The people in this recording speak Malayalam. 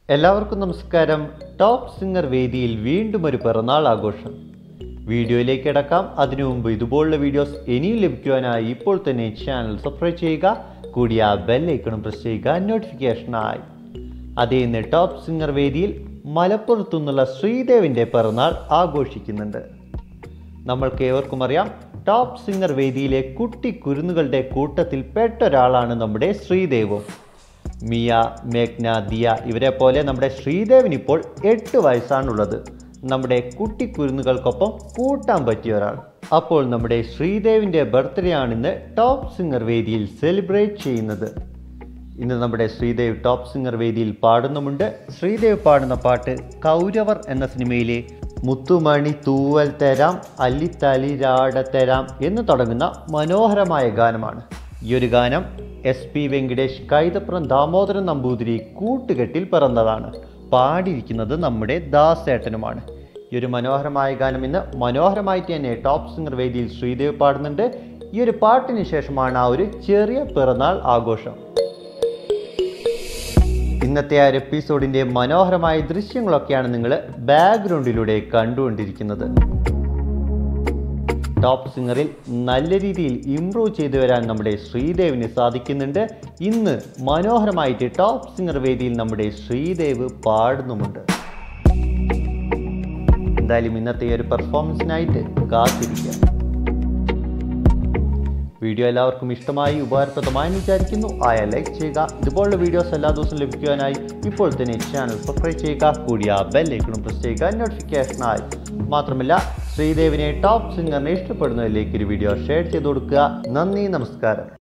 എല്ലാവർക്കും നമസ്കാരം ടോപ്പ് സിംഗർ വേദിയിൽ വീണ്ടും ഒരു പിറന്നാൾ ആഘോഷം വീഡിയോയിലേക്ക് കിടക്കാം അതിനു മുമ്പ് ഇതുപോലുള്ള വീഡിയോസ് ഇനിയും ലഭിക്കുവാനായി ഇപ്പോൾ തന്നെ ചാനൽ സബ്സ്ക്രൈബ് ചെയ്യുക കൂടി ആ ബെല്ലൈക്കണും പ്രസ് ചെയ്യുക നോട്ടിഫിക്കേഷനായി അതേ ഇന്ന് ടോപ്പ് സിംഗർ വേദിയിൽ മലപ്പുറത്തു നിന്നുള്ള ശ്രീദേവിൻ്റെ പിറന്നാൾ ആഘോഷിക്കുന്നുണ്ട് നമ്മൾക്ക് ഏവർക്കും അറിയാം ടോപ്പ് സിംഗർ വേദിയിലെ കുട്ടി കുരുന്നുകളുടെ കൂട്ടത്തിൽ പെട്ട ഒരാളാണ് നമ്മുടെ ശ്രീദേവും മിയ മേഘ്ന ദിയ ഇവരെ പോലെ നമ്മുടെ ശ്രീദേവിന് ഇപ്പോൾ എട്ട് വയസ്സാണുള്ളത് നമ്മുടെ കുട്ടി കുരുന്നുകൾക്കൊപ്പം കൂട്ടാൻ പറ്റിയ ഒരാൾ അപ്പോൾ നമ്മുടെ ശ്രീദേവിൻ്റെ ബർത്ത്ഡേ ആണിന്ന് ടോപ്പ് സിംഗർ വേദിയിൽ സെലിബ്രേറ്റ് ചെയ്യുന്നത് ഇന്ന് നമ്മുടെ ശ്രീദേവ് ടോപ്പ് സിംഗർ വേദിയിൽ പാടുന്നുമുണ്ട് ശ്രീദേവ് പാടുന്ന പാട്ട് കൗരവർ എന്ന സിനിമയിലെ മുത്തുമണി തൂവൽ തരാം അല്ലിത്തലിരാട തരാം എന്ന് തുടങ്ങുന്ന മനോഹരമായ ഗാനമാണ് ഈ ഒരു ഗാനം എസ് പി വെങ്കടേഷ് കൈതപ്രം ദാമോദരൻ നമ്പൂതിരി കൂട്ടുകെട്ടിൽ പിറന്നതാണ് പാടിയിരിക്കുന്നത് നമ്മുടെ ദാസേട്ടനുമാണ് ഈ ഒരു മനോഹരമായ ഗാനം ഇന്ന് മനോഹരമായിട്ട് തന്നെ ടോപ്പ് സിംഗർ വേദിയിൽ ശ്രീദേവ് പാടുന്നുണ്ട് ഈ ഒരു പാട്ടിന് ശേഷമാണ് ആ ഒരു ചെറിയ പിറന്നാൾ ആഘോഷം ഇന്നത്തെ ആ ഒരു എപ്പിസോഡിൻ്റെ മനോഹരമായ ദൃശ്യങ്ങളൊക്കെയാണ് നിങ്ങൾ ബാക്ക്ഗ്രൗണ്ടിലൂടെ കണ്ടുകൊണ്ടിരിക്കുന്നത് ടോപ്പ് സിംഗറിൽ നല്ല രീതിയിൽ ഇംപ്രൂവ് ചെയ്തു വരാൻ നമ്മുടെ ശ്രീദേവിന് സാധിക്കുന്നുണ്ട് ഇന്ന് മനോഹരമായിട്ട് ടോപ്പ് സിംഗർ വേദിയിൽ നമ്മുടെ ശ്രീദേവ് പാടുന്നുമുണ്ട് എന്തായാലും ഇന്നത്തെ ഈ ഒരു പെർഫോമൻസിനായിട്ട് കാത്തിരിക്കാം വീഡിയോ എല്ലാവർക്കും ഇഷ്ടമായി ഉപകാരപ്രദമായി വിചാരിക്കുന്നു ആയ ലൈക്ക് ചെയ്യുക ഇതുപോലുള്ള വീഡിയോസ് എല്ലാ ദിവസവും ലഭിക്കുവാനായി ഇപ്പോൾ തന്നെ ചാനൽ സബ്സ്ക്രൈബ് ചെയ്യുക കൂടി ആ ബെല്ലൈക്കണും പ്രസ് ചെയ്യുക നോട്ടിഫിക്കേഷനായി മാത്രമല്ല ശ്രീദേവിനെ ടോപ്പ് സിംഗറിനെ ഇഷ്ടപ്പെടുന്നതിലേക്ക് ഒരു വീഡിയോ ഷെയർ ചെയ്ത് കൊടുക്കുക നന്ദി നമസ്കാരം